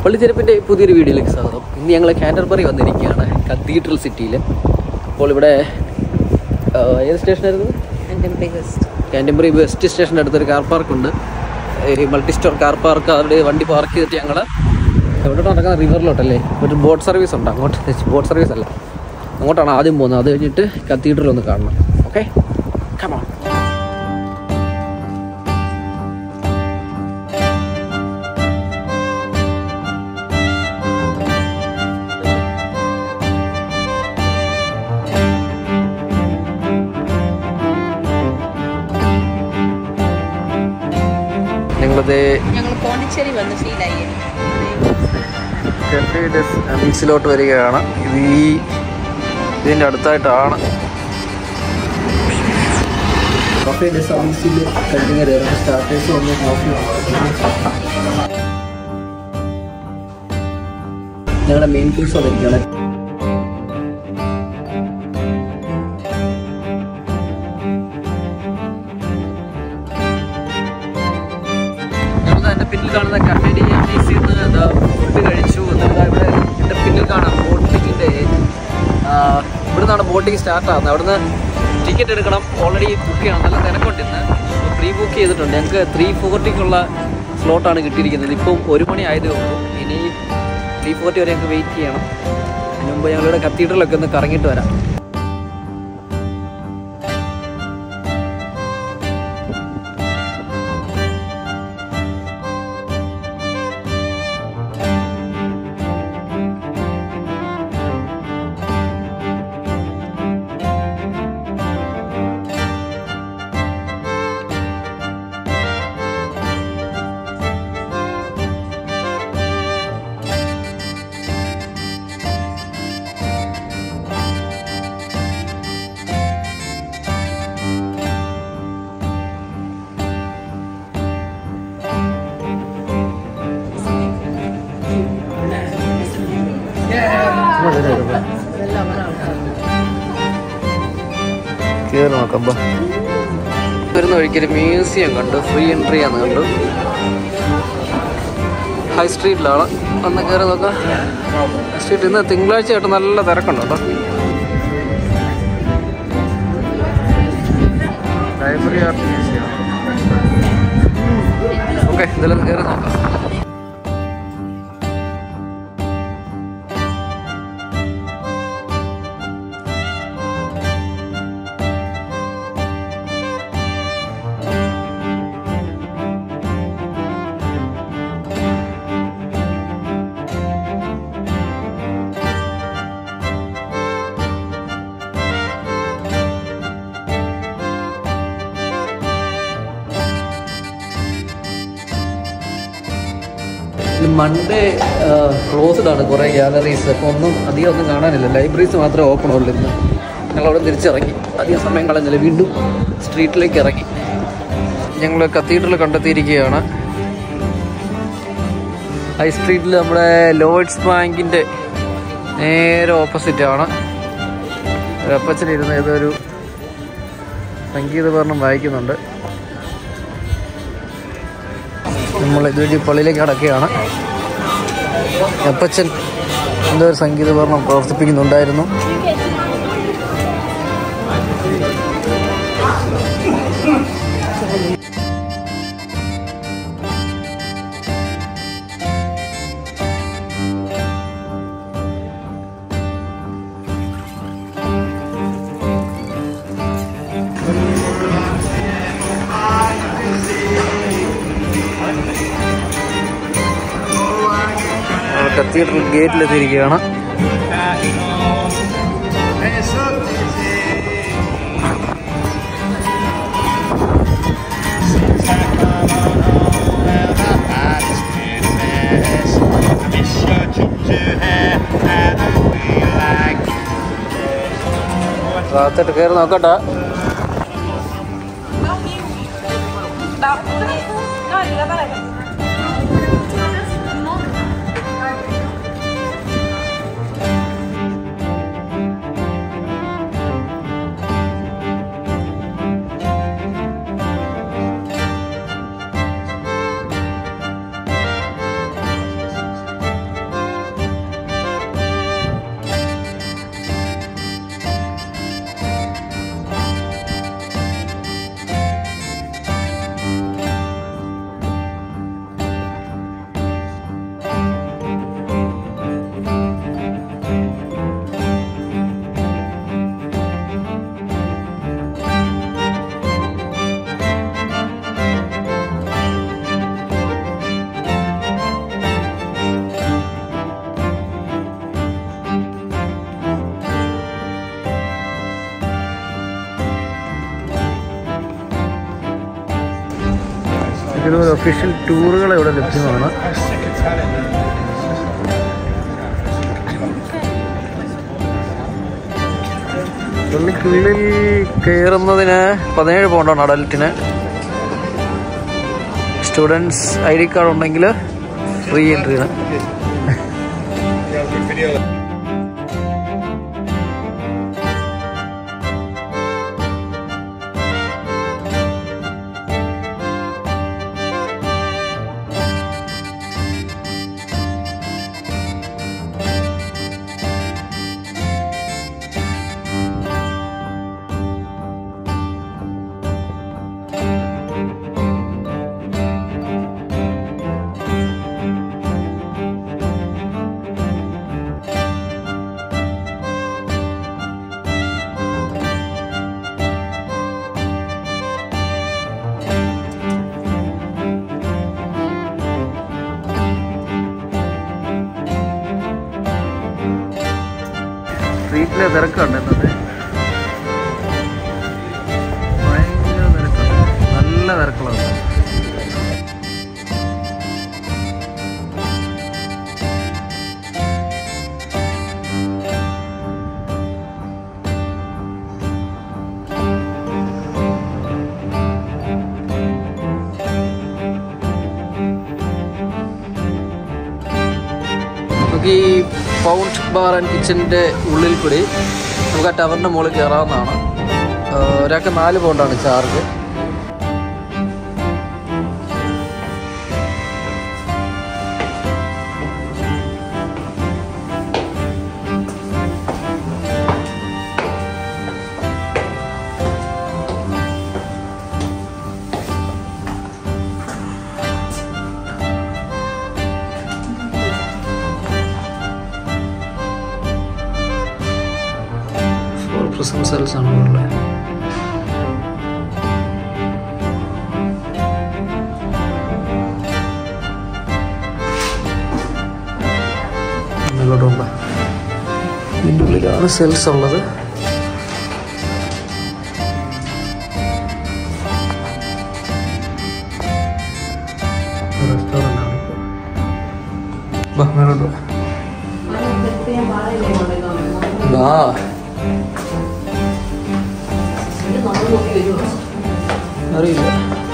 പള്ളിച്ചെരുപ്പിൻ്റെ പുതിയൊരു വീഡിയോയിലേക്ക് സ്വാഗതം ഇന്ന് ഞങ്ങൾ കാൻറ്റർബറി വന്നിരിക്കുകയാണ് കത്തീഡ്രൽ സിറ്റിയിൽ അപ്പോൾ ഇവിടെ ആ, ഏത് സ്റ്റേഷനായിരുന്നു കാൻറ്റംബറി വെസ്റ്റ് സ്റ്റേഷൻ്റെ അടുത്തൊരു കാർ പാർക്കുണ്ട് ഈ മൾട്ടി സ്റ്റോർ കാർ പാർക്ക് അവിടെ വണ്ടി പാർക്ക് ചെയ്തിട്ട് ഞങ്ങൾ എവിടെ നടക്കുന്ന റിവറിലോട്ടല്ലേ ഒരു ബോട്ട് സർവീസ് ഉണ്ട് അങ്ങോട്ട് ബോട്ട് സർവീസ് അല്ല അങ്ങോട്ടാണ് ആദ്യം പോകുന്നത് അത് കഴിഞ്ഞിട്ട് കത്തീഡ്രൽ ഒന്ന് കാണണം ഓക്കെ കമാൺ നിങ്ങളത് ഞങ്ങൾ പോണ്ടിച്ചേരി വന്ന് ശീലായി ബീച്ചിലോട്ട് വരികയാണ് ഇത് ഈ ഇതിൻ്റെ അടുത്തായിട്ടാണ് കോഫിയുടെ സർവീസിൽ കഴിഞ്ഞ സ്റ്റാർട്ടേഴ്സ് വന്ന് കോഫി ഞങ്ങളുടെ മെയിൻ കോഴ്സ് വന്നിരിക്കുകയാണ് ഞങ്ങൾ എൻ്റെ പിന്നിൽ കാണുന്ന കനഡിയൻ ബീച്ചിൽ നിന്ന് ഫുഡ് കഴിച്ചു എന്നിട്ട് ദാ ഇവിടെ എൻ്റെ പിന്നിൽ കാണാം ബോട്ടിങ്ങിൻ്റെ ഇവിടെ നിന്നാണ് ബോട്ടിങ് സ്റ്റാർട്ട് ആകുന്നത് അവിടുന്ന് ടിക്കറ്റ് എടുക്കണം ഓൾറെഡി ബുക്ക് ചെയ്യണം നല്ല തിരക്കുണ്ട് ഇന്ന് പ്രീ ബുക്ക് ചെയ്തിട്ടുണ്ട് ഞങ്ങൾക്ക് ത്രീ ഫോർട്ടിക്കുള്ള സ്ലോട്ടാണ് കിട്ടിയിരിക്കുന്നത് ഇപ്പം ഒരു മണി ആയതേ ഉള്ളൂ ഇനി ത്രീ ഫോർട്ടി വരെ ഞങ്ങൾക്ക് വെയിറ്റ് ചെയ്യണം അതിന് മുമ്പ് ഞങ്ങളിവിടെ കത്തീഡ്രലൊക്കെ ഒന്ന് കറങ്ങിയിട്ട് വരാം കയറി നോക്കാം ബാ. വരുന്ന വഴിക്കൊരു മ്യൂസിയം കണ്ടു ഫ്രീ എൻട്രി ആന്ന് കണ്ടു ഹൈ സ്ട്രീറ്റിലാണ് വന്ന് കയറി നോക്കാം ഹൈ സ്ട്രീറ്റ് ഇന്ന് തിങ്കളാഴ്ച ആയിട്ട് നല്ല തിരക്കുണ്ട് കേട്ടോ ലൈബ്രറി ആർട്ട് മ്യൂസിയം ഓക്കെ ഇതിലൊന്ന് കയറി നോക്കാം മൺഡേ ക്ലോസ്ഡ് ആണ് കുറേ ഗാലറീസ് അപ്പോൾ ഒന്നും അധികം ഒന്നും കാണാനില്ല ലൈബ്രറീസ് മാത്രമേ ഓപ്പൺ ഉള്ളൂ ഇന്ന് ഞങ്ങൾ അവിടെ തിരിച്ചിറങ്ങി അധികം സമയം കളഞ്ഞില്ല വീണ്ടും സ്ട്രീറ്റിലേക്ക് ഇറങ്ങി ഞങ്ങൾ കത്തീഡ്രൽ കണ്ടെത്തിയിരിക്കുകയാണ് ഹൈ സ്ട്രീറ്റിൽ നമ്മുടെ ലോയിഡ്സ് ബാങ്കിൻ്റെ നേരെ ഓപ്പോസിറ്റ് ആണ് ഒരു അപ്പച്ചനിരുന്ന് ഏതോ ഒരു സംഗീതപകരണം വായിക്കുന്നുണ്ട് നമ്മൾ ഇതുവഴി പള്ളിയിലേക്ക് കടക്കുകയാണ് അപ്പച്ചൻ എന്തോ ഒരു സംഗീതപകരണം പ്രവർത്തിപ്പിക്കുന്നുണ്ടായിരുന്നു കത്തീഡ്രൽ ഗേറ്റിലെത്തിയിരിക്കുകയാണ് ഭാഗത്തോട്ട് കയറി നോക്കട്ടെ ഇതുപോലെ ഒഫീഷ്യൽ ടൂറുകൾ ഇവിടെ ലഭ്യമാണ് പള്ളിക്കുള്ളിൽ കയറുന്നതിന് പതിനേഴ് പൗണ്ടാണ് അഡൽറ്റിന് സ്റ്റുഡൻസ് ഐ ഡി കാർഡ് ഉണ്ടെങ്കിൽ ഫ്രീ എൻട്രിയാണ് സ്ട്രീറ്റിലെ തിരക്കുണ്ട് ഇന്നത്തെ ഭയങ്കര തിരക്കുണ്ട് നല്ല തിരക്കുള്ളത് നമുക്ക് ഈ പൗണ്ട് ബാർ ആൻഡ് കിച്ചൻ്റെ ഉള്ളിൽ കൂടി നമുക്ക് ആ ടവറിൻ്റെ മുകളിൽ കയറാവുന്നതാണ് ആഹ് ഒരാൾക്ക് നാല് പൗണ്ടാണ് ചാർജ് ഫോർ പ്രിസം സെൽസ് ആണ് ഉള്ളത് മേലോട്ടുണ്ട് ഇതിൻ്റെ ഉള്ളിലാണ് സെൽസ് ഉള്ളത് റെസ്റ്റോറൻ്റ് ആണ് ബാ മേലോട്ട് വാ. വാ അറിയില്ല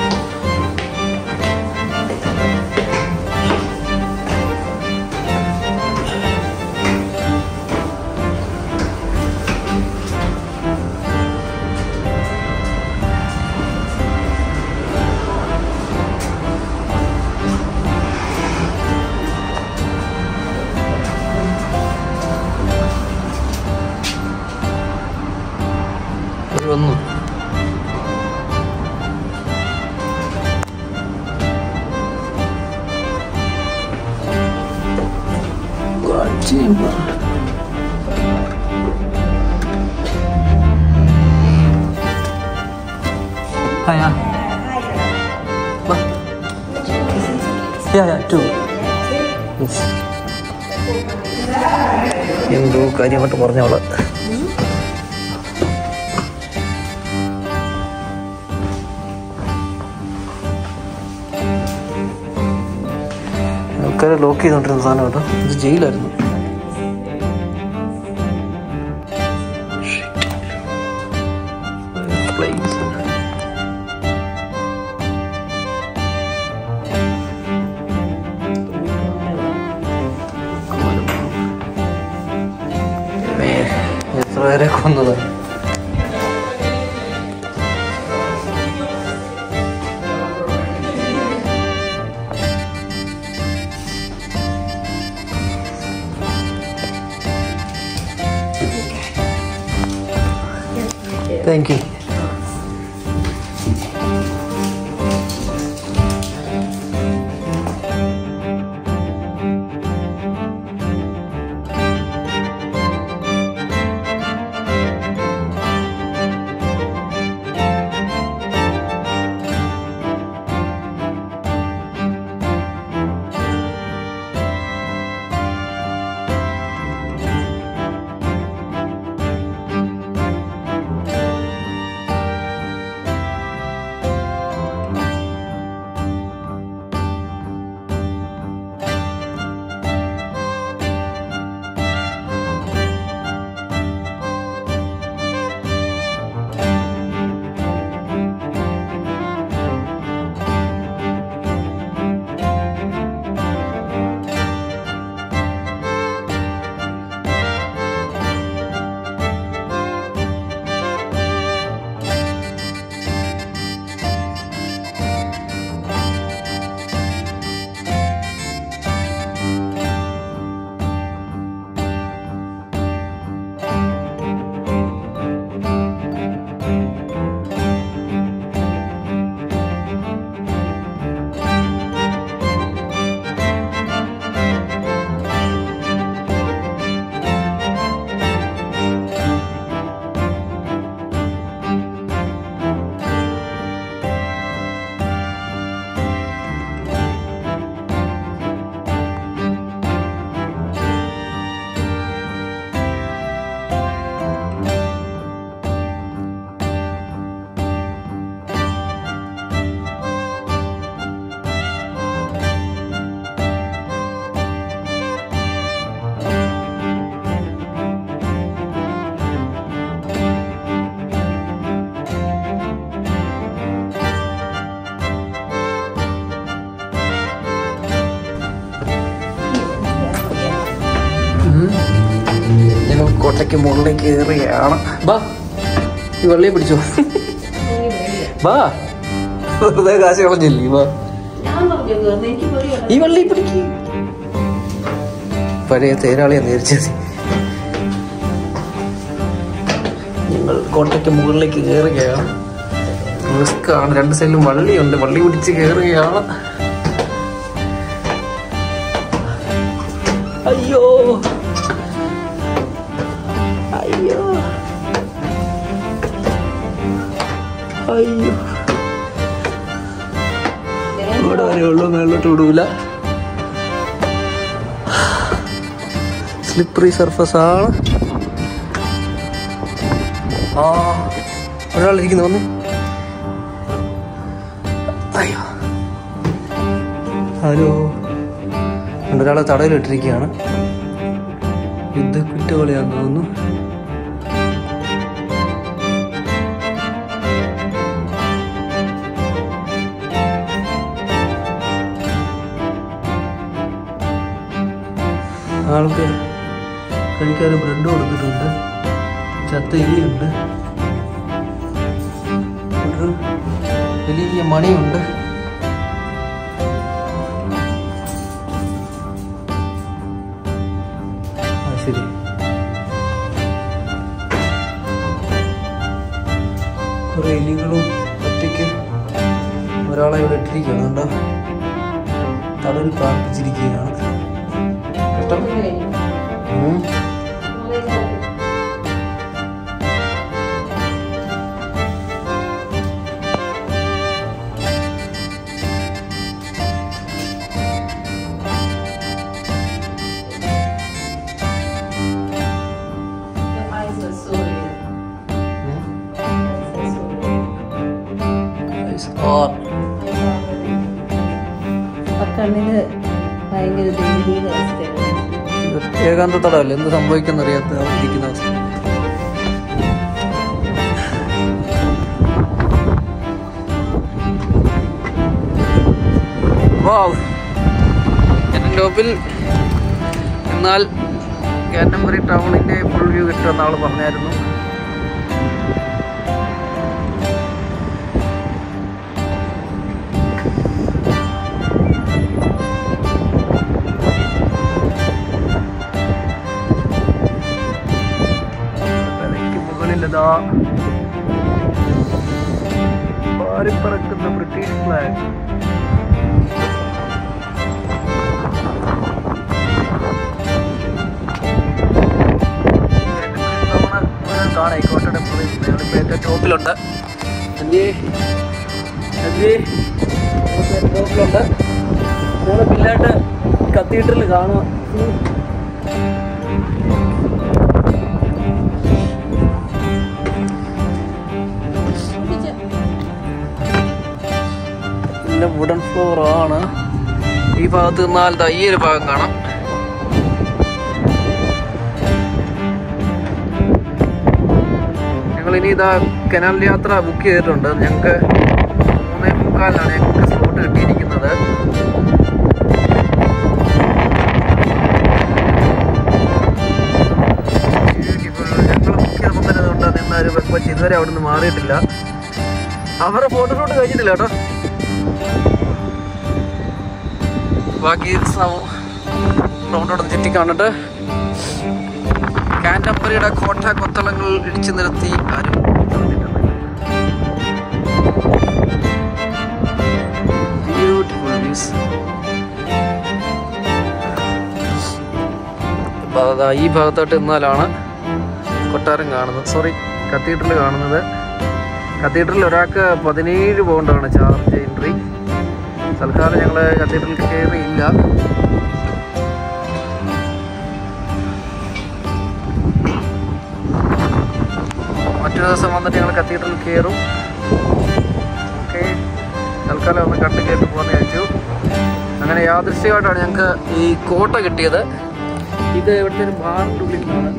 അവര് വന്നു chamber. Hi, yeah. What? Yeah, yeah, two. Yes. എന്തോ കാര്യമായിട്ട് പറഞ്ഞവള് ആൾക്കാരെ ലോക്ക് ചെയ്തോണ്ടിരുന്ന സാധനം കേട്ടോ ഇത് ജയിലായിരുന്നു Shit. Place. മേ, എത്ര പേരെ കൊന്നത് താങ്ക് യു കോട്ടയ്ക്ക് മുകളിലേക്ക് കയറുകയാണ് ബാ ഈ വെള്ളിയെ പിടിച്ചോ ബാ വെറുതെ കാശ് കളഞ്ഞില്ലേ ബാ ഞാൻ പറഞ്ഞു കേറുന്നു. എനിക്ക് പേടിയാണ്. ഈ വെള്ളി പിടിക്ക് പഴയ തേരാളിയെ നേരിച്ചത് ഞങ്ങൾ കോട്ടയ്ക്ക് മുകളിലേക്ക് കയറുകയാണ് റിസ്ക് ആണ് രണ്ട് സൈഡിലും വള്ളിയുണ്ട് വള്ളി പിടിച്ച് കയറുകയാണ് അയ്യോ അയ്യോ അയ്യോ ഇവിടെ വരെ ഉള്ളൂ മേളിലോട്ട് വിടൂല സ്ലിപ്പറി സർഫസ് ആണ് ആ ഒരാളിരിക്കുന്നു വന്ന് അയ്യോ ഹലോ ഉണ്ട് ഒരാളെ തടയിലിട്ടിരിക്കുകയാണ് യുദ്ധ കുറ്റവാളിയാന്ന് തോന്നുന്നു ആൾക്ക് കഴിക്കാൻ ബ്രെഡ് കൊടുത്തിട്ടുണ്ട് ചത്ത എലിയുണ്ട് ഒരു വലിയ മണിയുണ്ട് ആ, ശരി കുറെ എലികളും ഒറ്റയ്ക്ക് ഒരാളെ ഇവിടെ ഇട്ടിരിക്കുകയാണ് കണ്ടോ തടവിൽ പാർപ്പിച്ചിരിക്കുകയാണ് കഷ്ടം ഉം. Nice. ഓർ ആ കണ്ണിന് ഭയങ്കര ദൈവിക അവസ്ഥയാണ് ഏകാന്ത തടവല്ലേ എന്ത് സംഭവിക്കുന്ന അറിയാത്ത ഇരിക്കുന്ന അവസ്ഥ വാവ് എൻ്റെ ടോപ്പിൽ എന്നാൽ കാറ്റമ്പറി ടൗണിൻ്റെ ഫുൾ വ്യൂ കിട്ടുമെന്ന് അവൾ പറഞ്ഞായിരുന്നു തലയ്ക്ക് മുകളിലിതാ പാറിപ്പറക്കുന്ന ബ്രിട്ടീഷ് ഫ്ലാഗ് കാണാം കോട്ട ടെമ്പിളിൽ ഞങ്ങളിപ്പോൾ ഏറ്റവും ടോപ്പിലുണ്ട് എന്തി എന്തി ടോപ്പിലുണ്ട് ഞങ്ങൾ പിള്ളേട്ട് കത്തീഡ്രൽ കാണുക ഇതിന്റെ വുഡൻ ഫ്ലോർ ആണ് ഈ ഭാഗത്ത് നിന്നാൽ ദാ ഈ ഒരു ഭാഗം കാണാം ഞങ്ങൾ ഇനി ഇതാ കനാൽ യാത്ര ബുക്ക് ചെയ്തിട്ടുണ്ട് ഞങ്ങൾക്ക് മൂന്നേ മുക്കാലിനാണ് ഞങ്ങൾക്ക് സ്ലോട്ട് കിട്ടിയിരിക്കുന്നത് Beautiful. ഞങ്ങൾ ബുക്ക് ചെയ്തപ്പോൾ തന്നെ അതുകൊണ്ട് നിന്നൊരു വെച്ച് ഇതുവരെ അവിടെ നിന്ന് മാറിയിട്ടില്ല അവരുടെ ഫോട്ടോഷൂട്ട് കഴിഞ്ഞിട്ടില്ല കേട്ടോ ബാക്കി റൗണ്ടോടെ ചുറ്റി കാണിട്ട് കാൻറ്റമ്പറിയുടെ കോട്ട കൊത്തളങ്ങൾ ഇടിച്ചു നിരത്തി ആരും ബ്യൂട്ടിഫുൾ വ്യൂസ് ഈ ഭാഗത്തോട്ട് നിന്നാലാണ് കൊട്ടാരം കാണുന്നത് സോറി കത്തീഡ്രൽ കാണുന്നത് കത്തീഡ്രലിൽ ഒരാൾക്ക് പതിനേഴ് പൗണ്ടാണ് ചാർജ് എൻട്രി തൽക്കാലം ഞങ്ങൾ കത്തീഡ്രലിൽ കയറിയില്ല മറ്റൊരു ദിവസം വന്നിട്ട് ഞങ്ങൾ കത്തീഡ്രലിൽ കയറും ഓക്കെ തൽക്കാലം ഒന്ന് കണ്ട് കേട്ട് പോകാൻ വിചാരിച്ചു അങ്ങനെ യാദൃശ്യമായിട്ടാണ് ഞങ്ങൾക്ക് ഈ കോട്ട കിട്ടിയത് ഇത് ഇവിടുത്തെ ഒരു ബാറിൻ്റെ ഉള്ളിലാണ്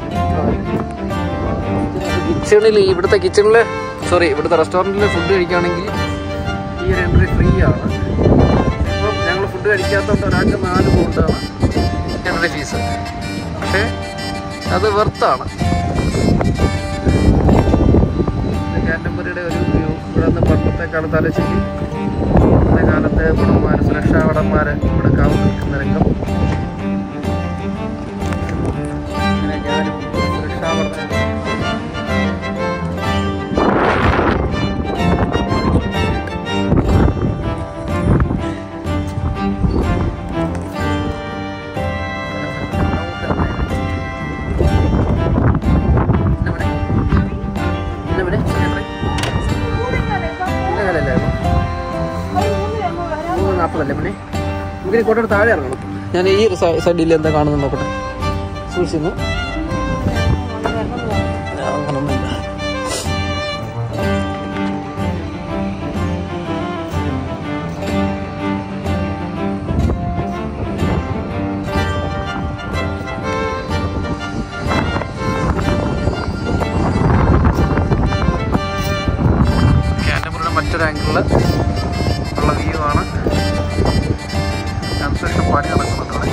കിച്ചണിൽ ഇവിടുത്തെ കിച്ചണിൽ സോറി ഇവിടുത്തെ റെസ്റ്റോറൻറ്റിൽ ഫുഡ് കഴിക്കുകയാണെങ്കിൽ ഈ ഒരു എൻട്രി ഫ്രീ ആണ് ഇപ്പം ഞങ്ങൾ ഫുഡ് കഴിക്കാത്തതുകൊണ്ട് ഒരാൾക്ക് നാല് പൗണ്ടാണ് എൻട്രി ഫീസ് പക്ഷേ അത് വെർത്താണ് ക്യാമറയുടെ ഒരു വ്യൂ ഇവിടെ നിന്ന് പണ്ടത്തെ കാലത്ത് ആലോചിക്കും പണ്ടത്തെ കാലത്തെ ഭടന്മാർ സുരക്ഷാ ഭടന്മാർ ഇവിടെ കാവൽ നിൽക്കുന്ന രംഗം ഇങ്ങനെ ഞാനും സുരക്ഷാ ഭടന്മാർ നാൽപ്പതല്ലേ പിന്നെ നമുക്കിനി കോട്ടയുടെ താഴെ ഇറങ്ങണം ഞാൻ ഈ ഒരു സൈഡിൽ എന്താ കാണുന്നത് നോക്കട്ടെ സൂക്ഷിക്കുന്നു അങ്ങനൊന്നുമില്ല കാൻറ്റബറിയുടെ മറ്റൊരു ആംഗിളിൽ ഉള്ള വ്യൂ ആണ് കൺസ്ട്രക്ഷൻ പണി നടക്കുന്നുണ്ട് അവിടെ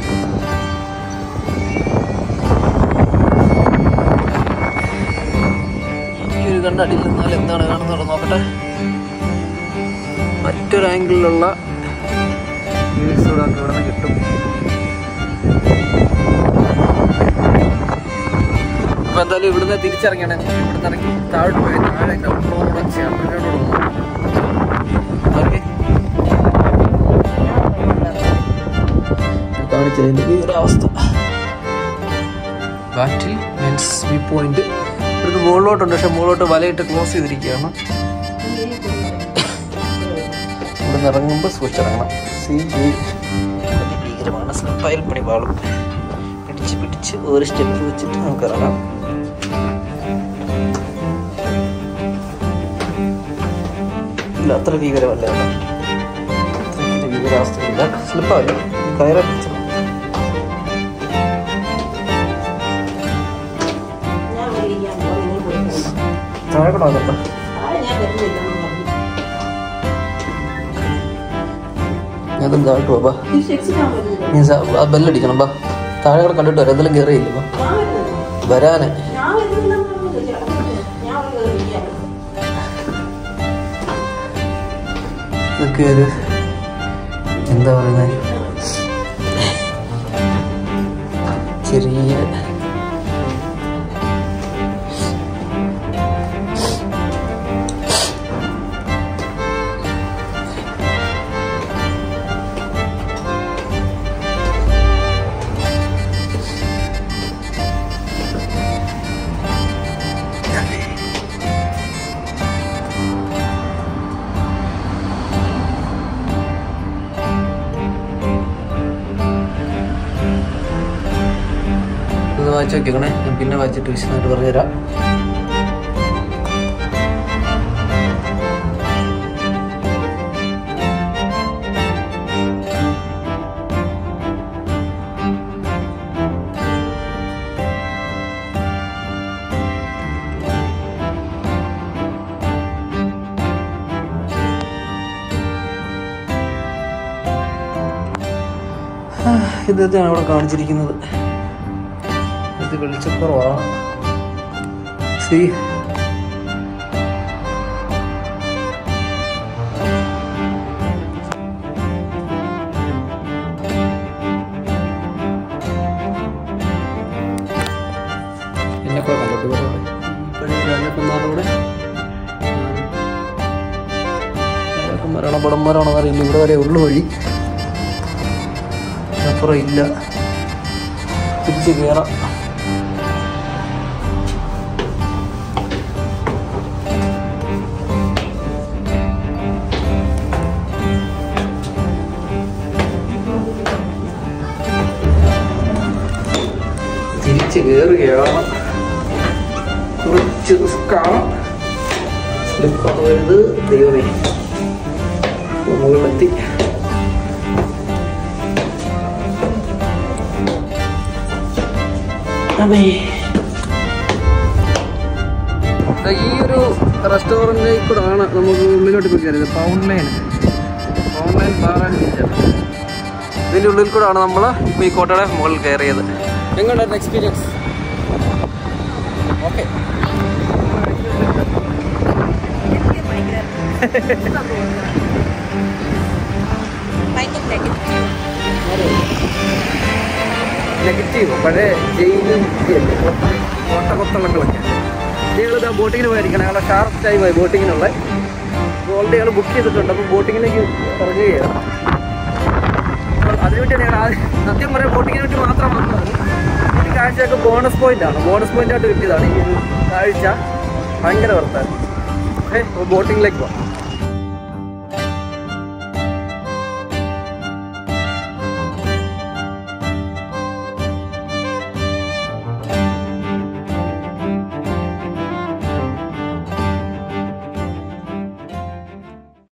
ഈ ഒരു കണ്ടടിയിൽ നിന്നാൽ എന്താണ് കാണുന്നത് നോക്കട്ടെ മറ്റൊരു ആംഗിളിലുള്ള വ്യൂസ് ഇവിടെ ഇവിടെ നിന്ന് കിട്ടും അപ്പൊ എന്തായാലും ഇവിടുന്ന് തിരിച്ചിറങ്ങിയാണ് ഇവിടുന്ന് ഇറങ്ങി താഴോട്ട് പോയി താഴെ ഗ്രൗണ്ട് ഫ്ലോറോടെ ചേർന്നിട്ട് കാണിച്ചതിന്റെ ഈ ഒരു അവസ്ഥ ബാറ്റിൽ മീൻസ് വ്യൂ പോയിന്റ് ഇവിടുന്ന് മുകളിലോട്ടുണ്ട് പക്ഷെ മുകളിലോട്ട് വലയിട്ട് ക്ലോസ് ചെയ്തിരിക്കുകയാണ് ഇവിടുന്ന് ഇറങ്ങുമ്പോൾ സൂക്ഷിച്ചിറങ്ങണം സി ഈ ഭീകരമാണ് സ്ലിപ്പായാൽ പണി പാളും പിടിച്ച് പിടിച്ച് ഒരു സ്റ്റെപ്പ് വെച്ചിട്ട് നമുക്ക് ഇറങ്ങാം ഇല്ല അത്ര ഭീകരമല്ല കേട്ടോ. അത്രയ്ക്ക് ഭീകരാവസ്ഥയില്ല സ്ലിപ്പാവില്ല കയറെ പിടിച്ചു ഞാൻ വിളിക്കാൻ പോയി, നീ പോയി. താഴെ കൂടെ ആകട്ടോ ആരെ ഞാൻ വരുന്നില്ല എന്ന് പറഞ്ഞു. ഞാൻ താഴോട്ട് പോവാ നീ ഷെക്സിനാൻ വരുന്നില്ല. നീ സ- ആ ബെല്ലടിക്കണം ബാ താഴെ കൂടെ കണ്ടിട്ട് വരാം എന്തെങ്കിലും കയറിയില്ല ബാ ഞാൻ വരുന്നില്ല. വരാന് ഞാൻ വരുന്നില്ലെന്ന് പറഞ്ഞില്ല. ചേട്ടൻ ഞാൻ അവിടെ കയറിയിരിക്കുകയാണ്. ഇതൊക്കെ ഒരു എന്താ പറയുന്നത് ചെറിയ ഇത് വായിച്ചു നോക്കിക്കണേ ഞാൻ പിന്നെ വായിച്ചിട്ട് വിശദമായിട്ട് പറഞ്ഞുതരാം ഇതൊക്കെയാണ് ഇവിടെ കാണിച്ചിരിക്കുന്നത് ഇത് വെളിച്ചക്കുറവാണ് സി എന്നൊക്കെ കണ്ടിട്ട് പഴയ രാജാക്കന്മാരോടെ രാജാക്കന്മാരാണോ പടന്മാരാണോ അറിയില്ല ഇവിടെ വരെ ഉള്ളു വഴി അപ്പുറം ഇല്ല തിരിച്ച് കയറാം തിരിച്ച് കയറുകയാണ് കുറച്ച് റിസ്ക്കാണ് സ്ലിപ്പാവരുത് ദൈവമേ മുകളിലെത്തി അമ്മേ ഈ ഒരു റെസ്റ്റോറൻറ്റിൽ കൂടെ ആണ് നമുക്ക് ഉള്ളിലോട്ട് പോയി കയറിയത് pound line pound line bar and beach ഇതിൻ്റെ ഉള്ളിൽ കൂടെ ആണ് നമ്മൾ ഇപ്പോൾ ഈ കോട്ടയുടെ മുകളിൽ കയറിയത് എങ്ങനെയായിരുന്നു എക്സ്പീരിയൻസ് ഓക്കെ ഭയങ്കര നെഗറ്റീവ് നെഗറ്റീവ് പഴയ ജയിലും ഒക്കെയല്ലേ കോട്ട കൊത്തളങ്ങളൊക്കെ ഞങ്ങളിത് ബോട്ടിങ്ങിന് പോയിരിക്കണം ഞങ്ങളുടെ ഷാർപ്പ് ടൈമായി ബോട്ടിങ്ങിനുള്ള ഓൾറെഡി ഞങ്ങൾ ബുക്ക് ചെയ്തിട്ടുണ്ട് അപ്പോൾ ബോട്ടിങ്ങിലേക്ക് ഇറങ്ങുകയാണ് അപ്പോൾ അതിനുവേണ്ടി ഞങ്ങൾ ആദ്യം സത്യം പറയാം ബോട്ടിങ്ങിന് വേണ്ടി മാത്രം വന്നത് ഈ കാഴ്ചയൊക്കെ ബോണസ് പോയിന്റ് ആണ് ബോണസ് പോയിന്റ് ആയിട്ട് കിട്ടിയതാണ് ഈ ഒരു കാഴ്ച ഭയങ്കര വർത്താനം ഓക്കെ അപ്പോൾ ബോട്ടിങ്ങിലേക്ക് പോകാം